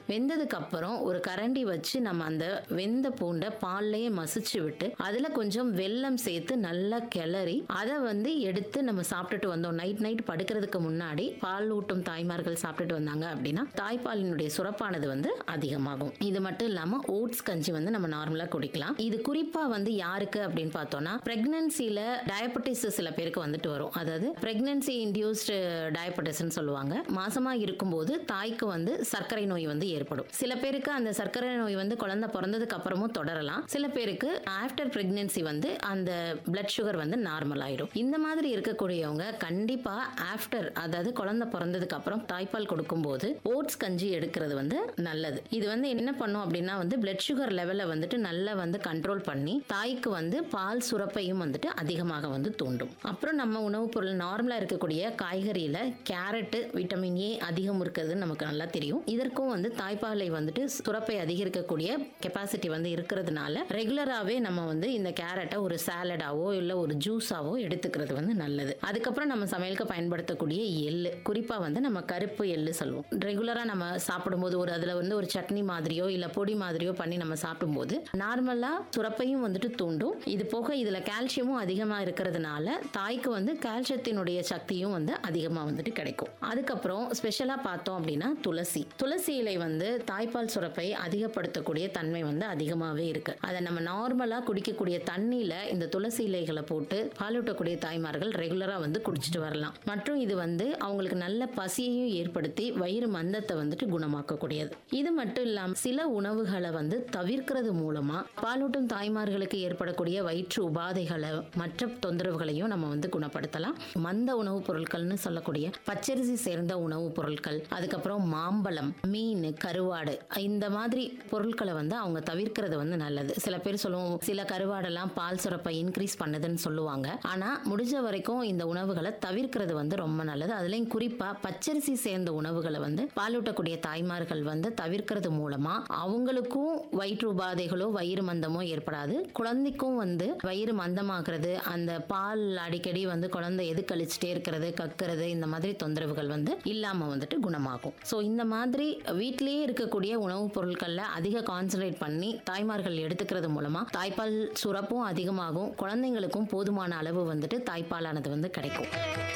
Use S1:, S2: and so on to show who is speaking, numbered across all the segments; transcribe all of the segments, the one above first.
S1: வெந்ததுக்கு அப்புறம் ஒரு கரண்டி வச்சு நம்ம அந்த வெந்த பூண்டை பால்லையே மசிச்சு விட்டு அதுல கொஞ்சம் வெல்லம் சேர்த்து நல்லா கிளறி அதை வந்து எடுத்து நம்ம சாப்பிட்டுட்டு வந்தோம் நைட் நைட் படுக்கிறதுக்கு முன்னாடி பால் ஊட்டும் தாய்மார்கள் சாப்பிட்டுட்டு வந்தாங்க அப்படின்னா தாய்ப்பாலினுடைய சுரப்பானது வந்து அதிகமாகும் இது மட்டும் இல்லாம ஓட்ஸ் கஞ்சி வந்து நம்ம நார்மலா குடிக்கலாம் இது குறிப்பா வந்து யாருக்கு அப்படின்னு பார்த்தோம்னா பிரெக்னன்சில டயபெட்டிஸ் சில பேருக்கு வந்துட்டு வரும் அதாவது பிரெக்னன்சி இன்டியூஸ்டு டயபெட்டிஸ்னு சொல்லுவாங்க மாசமா இருக்கும்போது தாய்க்கு வந்து சர்க்கரை நோய் வந்து ஏற்படும் சில பேருக்கு அந்த சர்க்கரை நோய் வந்து குழந்தை பிறந்ததுக்கு அப்புறமும் தொடரலாம் சில பேருக்கு ஆஃப்டர் பிரெக்னன்சி வந்து அந்த பிளட் சுகர் வந்து நார்மல் ஆயிடும் இந்த மாதிரி இருக்கக்கூடியவங்க கண்டிப்பா ஆஃப்டர் அதாவது குழந்தை பிறந்ததுக்கு அப்புறம் தாய்ப்பால் கொடுக்கும்போது ஓட்ஸ் கஞ்சி எடுக்கிறது வந்து நல்லது இது வந்து என்ன பண்ணும் அப்படின்னா வந்து பிளட் சுகர் லெவலை வந்துட்டு நல்லா வந்து கண்ட்ரோல் பண்ணி தாய்க்கு வந்து பால் சுரப்பையும் வந்துட்டு அதிகமாக வந்து தூண்டும் அப்புறம் நம்ம உணவுப் பொருள் நார்மலா இருக்கக்கூடிய காய்கறியில கேரட்டு விட்டமின் ஏ அதிகம் இருக்கிறது நமக்கு நல்லா தெரியும் இதற்கும் வந்து தாய்ப்பாலை வந்துட்டு சுரப்பை அதிகரிக்கக்கூடிய கெப்பாசிட்டி வந்து இருக்கிறதுனால ரெகுலராகவே நம்ம வந்து இந்த கேரட்டை ஒரு சாலடாவோ இல்லை ஒரு ஜூஸாவோ எடுத்துக்கிறது வந்து நல்லது அதுக்கப்புறம் நம்ம சமையலுக்கு பயன்படுத்தக்கூடிய எள்ளு குறிப்பாக வந்து நம்ம கருப்பு எள்ளு சொல்லுவோம் ரெகுலராக நம்ம சாப்பிடும்போது ஒரு அதில் வந்து ஒரு சட்னி மாதிரியோ இல்லை பொடி மாதிரியோ பண்ணி நம்ம சாப்பிடும்போது நார்மலாக சுரப்பையும் வந்துட்டு தூண்டும் இது போக இதில் கால்சியமும் அதிகமாக இருக்கிறதுனால தாய்க்கு வந்து கால்சியத்தினுடைய சக்தியும் வந்து அதிகமாக வந்துட்டு கிடைக்கும் அதுக்கப்புறம் ஸ்பெஷலாக பார்த்தோம் அப்படின்னா துளசி துளசி இலை வந்து தாய்ப்பால் சுரப்பை அதிகப்படுத்தக்கூடிய தன்மை வந்து அதிகமாகவே இருக்கு அதை நம்ம நார்மலாக குடிக்கக்கூடிய தண்ணியில் இந்த துளசி இலைகளை போட்டு பாலூட்டக்கூடிய தாய்மார்கள் ரெகுலராக வந்து குடிச்சிட்டு வரலாம் மற்றும் இது வந்து அவங்களுக்கு நல்ல பசியையும் ஏற்படுத்தி வயிறு மந்தத்தை வந்துட்டு குணமாக்கக்கூடியது இது மட்டும் இல்லாமல் சில உணவுகளை வந்து தவிர்க்கிறது மூலமா பாலூட்டும் தாய்மார்களுக்கு ஏற்படக்கூடிய வயிற்று உபாதைகளை மற்ற தொந்தரவுகளையும் நம்ம வந்து குணப்படுத்தலாம் மந்த உணவுப் பொருட்கள்னு சொல்லக்கூடிய பச்சரிசி சேர்ந்த உணவுப் பொருட்கள் அதுக்கப்புறம் மாம்பழம் மீன் கருவாடு இந்த மாதிரி பொருட்களை வந்து அவங்க தவிர்க்கிறது வந்து நல்லது சில பேர் சொல்லுவோம் சில கருவாடெல்லாம் பால் சுரப்பை இன்க்ரீஸ் பண்ணுதுன்னு சொல்லுவாங்க ஆனா முடிஞ்ச வரைக்கும் இந்த உணவுகளை தவிர்க்கிறது வந்து ரொம்ப நல்லது அதுலயும் குறிப்பா பச்சரிசி சேர்ந்த உணவுகளை வந்து பாலூட்டக்கூடிய தாய்மார்கள் வந்து தவிர்க்கிறது மூலமா அவங்களுக்கும் வயிற்று உபாதைகளோ வயிறு மந்தமோ ஏற்படாது குழந்தைக்கும் வந்து வயிறு மந்தமாகிறது அந்த பால் அடிக்கடி வந்து குழந்தை எது கழிச்சிட்டே இருக்கிறது கக்கிறது இந்த மாதிரி தொந்தரவுகள் வந்து இல்லாம வந்துட்டு குணமாகும் ஸோ இந்த மாதிரி வீட்டிலேயே இருக்கக்கூடிய உணவுப் பொருட்கள்ல அதிக கான்சன்ட்ரேட் பண்ணி தாய்மார்கள் எடுத்துக்கிறது மூலமா தாய்ப்பால் சுரப்பும் அதிகமாகும் குழந்தைங்களுக்கும் போதுமான அளவு வந்துட்டு தாய்ப்பாலானது வந்து கிடைக்கும்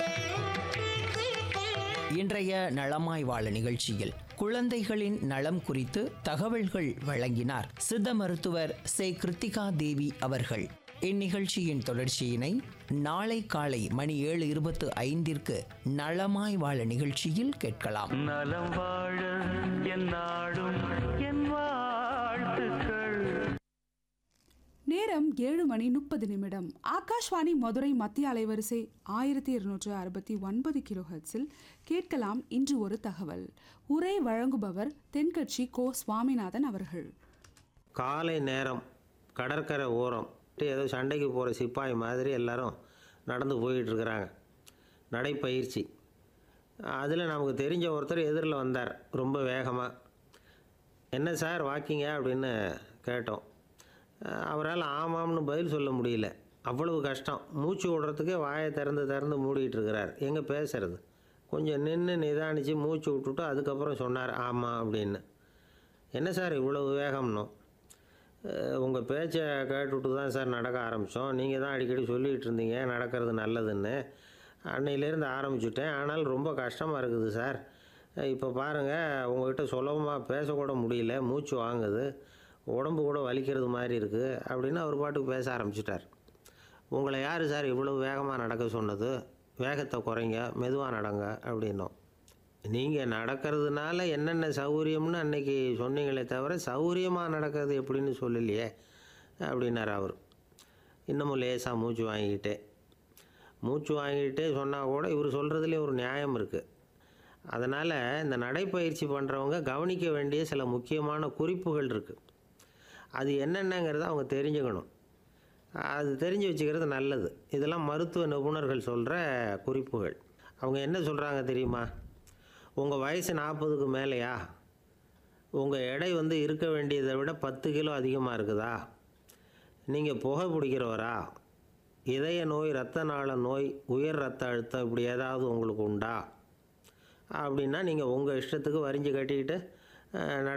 S2: இன்றைய நலமாய் வாழ நிகழ்ச்சியில் குழந்தைகளின் நலம் குறித்து தகவல்கள் வழங்கினார் சித்த மருத்துவர் சே கிருத்திகா தேவி அவர்கள் இந்நிகழ்ச்சியின் தொடர்ச்சியினை நாளை காலை மணி ஏழு இருபத்து ஐந்திற்கு நலமாய் வாழ நிகழ்ச்சியில் கேட்கலாம்
S3: நலம் வாழ என் நாடும் என் வாழ்த்துக்கள்
S4: நேரம் ஏழு மணி முப்பது நிமிடம் ஆகாஷ்வாணி மதுரை மத்திய அலைவரிசை ஆயிரத்தி இருநூற்று அறுபத்தி ஒன்பது கிலோ ஹெர்ட்ஸில் கேட்கலாம் இன்று ஒரு தகவல் உரை வழங்குபவர் தென்கட்சி கோ சுவாமிநாதன் அவர்கள்
S5: காலை நேரம் கடற்கரை ஓரம் ஏதோ சண்டைக்கு போகிற சிப்பாய் மாதிரி எல்லாரும் நடந்து போயிட்டு இருக்கிறாங்க நடைப்பயிற்சி அதில் நமக்கு தெரிஞ்ச ஒருத்தர் எதிரில் வந்தார் ரொம்ப வேகமாக என்ன சார் வாக்கிங்க அப்படின்னு கேட்டோம் அவரால் ஆமாம்னு பதில் சொல்ல முடியல அவ்வளவு கஷ்டம் மூச்சு விடுறதுக்கே வாயை திறந்து திறந்து மூடிட்டு இருக்கிறார் எங்கே பேசுறது கொஞ்சம் நின்று நிதானித்து மூச்சு விட்டுட்டு அதுக்கப்புறம் சொன்னார் ஆமாம் அப்படின்னு என்ன சார் இவ்வளவு வேகம்னோம் உங்கள் பேச்சை கேட்டுவிட்டு தான் சார் நடக்க ஆரம்பித்தோம் நீங்கள் தான் அடிக்கடி சொல்லிகிட்டு இருந்தீங்க நடக்கிறது நல்லதுன்னு அன்னையிலேருந்து ஆரம்பிச்சுட்டேன் ஆனால் ரொம்ப கஷ்டமாக இருக்குது சார் இப்போ பாருங்கள் உங்கள்கிட்ட சுலபமாக பேசக்கூட முடியல மூச்சு வாங்குது உடம்பு கூட வலிக்கிறது மாதிரி இருக்குது அப்படின்னு அவர் பாட்டுக்கு பேச ஆரம்பிச்சிட்டார் உங்களை யார் சார் இவ்வளவு வேகமாக நடக்க சொன்னது வேகத்தை குறைங்க மெதுவாக நடங்க அப்படின்னோம் நீங்கள் நடக்கிறதுனால என்னென்ன சௌகரியம்னு அன்னைக்கு சொன்னீங்களே தவிர சௌகரியமாக நடக்கிறது எப்படின்னு சொல்லலையே அப்படின்னார் அவர் இன்னமும் லேசாக மூச்சு வாங்கிக்கிட்டே மூச்சு வாங்கிக்கிட்டே சொன்னால் கூட இவர் சொல்கிறதுலேயே ஒரு நியாயம் இருக்குது அதனால் இந்த நடைப்பயிற்சி பண்ணுறவங்க கவனிக்க வேண்டிய சில முக்கியமான குறிப்புகள் இருக்குது அது என்னென்னங்கிறத அவங்க தெரிஞ்சுக்கணும் அது தெரிஞ்சு வச்சுக்கிறது நல்லது இதெல்லாம் மருத்துவ நிபுணர்கள் சொல்கிற குறிப்புகள் அவங்க என்ன சொல்கிறாங்க தெரியுமா உங்கள் வயசு நாற்பதுக்கு மேலேயா உங்கள் எடை வந்து இருக்க வேண்டியதை விட பத்து கிலோ அதிகமாக இருக்குதா நீங்கள் புகை பிடிக்கிறவரா இதய நோய் இரத்த நாள நோய் உயர் ரத்த அழுத்தம் இப்படி ஏதாவது உங்களுக்கு உண்டா அப்படின்னா நீங்கள் உங்கள் இஷ்டத்துக்கு வரிஞ்சு கட்டிக்கிட்டு அஹ்,